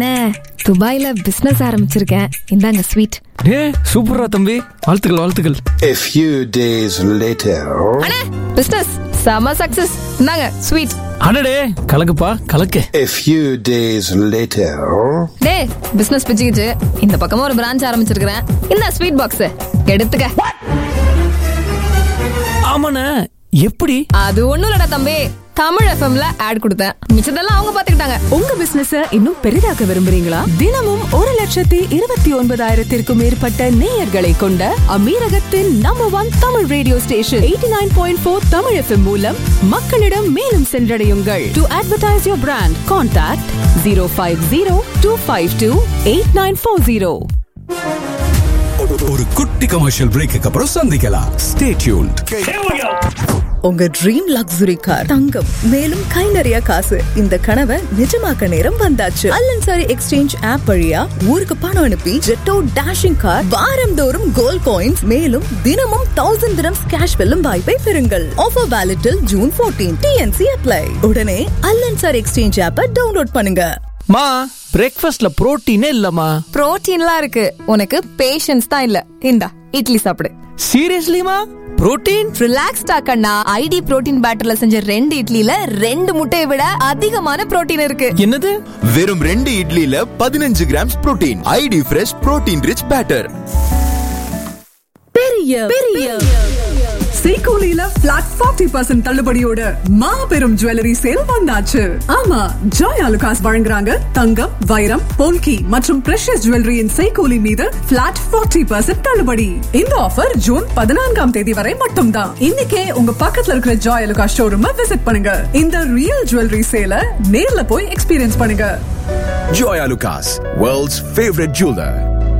அண்ணே துபாயில பிசினஸ் ஆரம்பிச்சிருக்கேன் இந்தாங்க ஸ்வீட் ஏ சூப்பரா தம்பி வாழ்த்துக்கள் வாழ்த்துக்கள் A few days later, அண்ணே பிசினஸ் செம சக்சஸ் இந்தாங்க ஸ்வீட் அடடே கலக்குப்பா கலக்கு a few days later, டே பிசினஸ் பிச்சுக்கிச்சு இந்த பக்கமா ஒரு பிரான்ச் ஆரம்பிச்சிருக்கிறேன் இந்த ஸ்வீட் பாக்ஸ் எடுத்துக்க ஆமாண்ணே எப்படி அது ஒண்ணும் இல்லடா தம்பி தமிழ் எஃப்எம்ல ஆட் கொடுத்தேன் மிச்சதெல்லாம் அவங்க பாத்துக்கிட்டாங்க உங்க பிசினஸ் இன்னும் பெரிதாக்க விரும்புறீங்களா தினமும் ஒரு லட்சத்தி இருபத்தி ஒன்பதாயிரத்திற்கும் மேற்பட்ட நேயர்களை கொண்ட அமீரகத்தின் number one Tamil radio station eighty nine point four Tamil FM மூலம் மக்களிடம் மேலும் சென்றடையுங்கள் to advertise your brand contact zero five zero two five two eight nine four zero ஒரு குட்டி கமர்ஷியல் பிரேக்கு அப்புறம் சந்திக்கலாம் ஸ்டே டியூன்ட் உங்க ட்ரீம் லக்ஸுரி கார் தங்கம் மேலும் கை நிறைய காசு இந்த கனவை நிஜமாக்க நேரம் வந்தாச்சு அல்லன்சாரி எக்ஸ்சேஞ்ச் ஆப் வழியா ஊருக்கு பணம் அனுப்பி ஜெட்டோ டேஷிங் கார் வாரந்தோறும் கோல்ட் காயின்ஸ் மேலும் தினமும் தௌசண்ட் தினம்ஸ் கேஷ் வெல்லும் வாய்ப்பை பெறுங்கள் offer valid till June 14 T N C apply உடனே அல்லன்சாரி எக்ஸ்சேஞ்ச் ஆப்பை டவுன்லோட் பண்ணுங்க மா பிரேக்ஃபாஸ்ட்ல புரோட்டீனே இல்லம்மா புரோட்டீன்லாம் இருக்கு உனக்கு பேஷன்ஸ் தான் இல்ல இந்தா இட்லி சாப்பிடு சீரியஸ்லிமா புரோட்டீன் ரிலாக்ஸ்டா கண்ணா ஐடி புரோட்டீன் பேட்டர்ல செஞ்ச ரெண்டு இட்லில ரெண்டு முட்டையை விட அதிகமான புரோட்டீன் இருக்கு என்னது வெறும் ரெண்டு இட்லில பதினஞ்சு grams protein ID fresh protein rich batter பெரிய பெரிய சீகோலில பிளாட் ஃபார்ட்டி பர்சன்ட் தள்ளுபடியோட மாபெரும் ஜுவல்லரி சேல் வந்தாச்சு ஆமா ஜாய் அலுகாஸ் வழங்குறாங்க தங்கம் வைரம் போல்கி மற்றும் பிரஷஸ் ஜுவல்லரியின் சைகோலி மீது பிளாட் ஃபார்ட்டி பர்சன்ட் தள்ளுபடி இந்த ஆஃபர் ஜூன் பதினான்காம் தேதி வரை மட்டும்தான் இன்னைக்கே உங்க பக்கத்துல இருக்கிற ஜாய் அலுகாஸ் ஷோரூம் விசிட் பண்ணுங்க இந்த ரியல் ஜுவல்லரி சேல நேர்ல போய் எக்ஸ்பீரியன்ஸ் பண்ணுங்க Joyalukkas world's favourite jeweller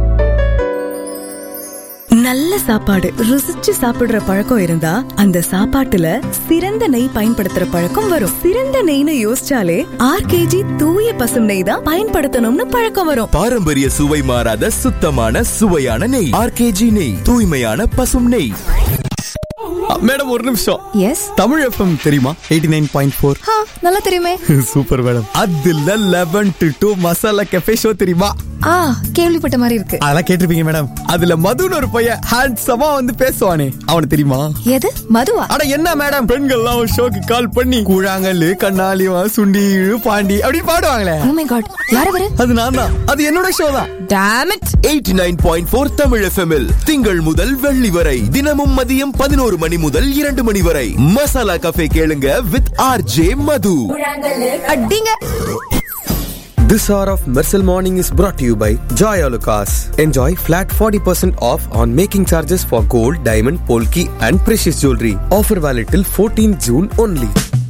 நல்ல சாப்பாடு ருசிச்சு சாப்பிடுற பழக்கம் இருந்தா அந்த சாப்பாட்டுல சிறந்த நெய் பயன்படுத்துற பழக்கம் வரும் சிறந்த நெய்னு யோசிச்சாலே ஆர்கேஜி தூய பசும் நெய் தான் பயன்படுத்தணும்னு பழக்கம் வரும் பாரம்பரிய சுவை மாறாத சுத்தமான சுவையான நெய் ஆர்கேஜி நெய் தூய்மையான பசும் நெய் மேடம் ஒரு நிமிஷம் எஸ் தமிழ் எஃப்எம் தெரியுமா எயிட்டி நைன் பாயிண்ட் ஃபோர் நல்லா தெரியுமே சூப்பர் மேடம் அதுல eleven to two masala cafe show தெரியுமா ஆ கேள்விப்பட்ட மாதிரி இருக்கு அதெல்லாம் கேட்டிருப்பீங்க மேடம் அதுல மதுன்னு ஒரு பையன் ஹேண்ட்ஸமா வந்து பேசுவானே அவனுக்கு தெரியுமா எது மதுவா அட என்ன மேடம் பெண்கள்லாம் ஒரு ஷோக்கு கால் பண்ணி கூழாங்கல்லு கண்ணாலிவா சுண்டி இழு, பாண்டி அப்படி பாடுவாங்களே ஓ மை காட் யார் அவரு அது நான் தான் அது என்னோட ஷோ தான் டாம் இட் eighty nine point four Tamil எஃப்எம்எல் திங்கள் முதல் வெள்ளி வரை தினமும் மதியம் பதினோரு மணி முதல் இரண்டு மணி வரை மசாலா கஃபே கேளுங்க வித் ஆர் ஜே மது அடிங்க This hour of Mersal Morning is brought to you by Joy Alucas. Enjoy flat 40% off on making charges for gold, diamond, polki and precious jewelry. Offer valid till 14 June only.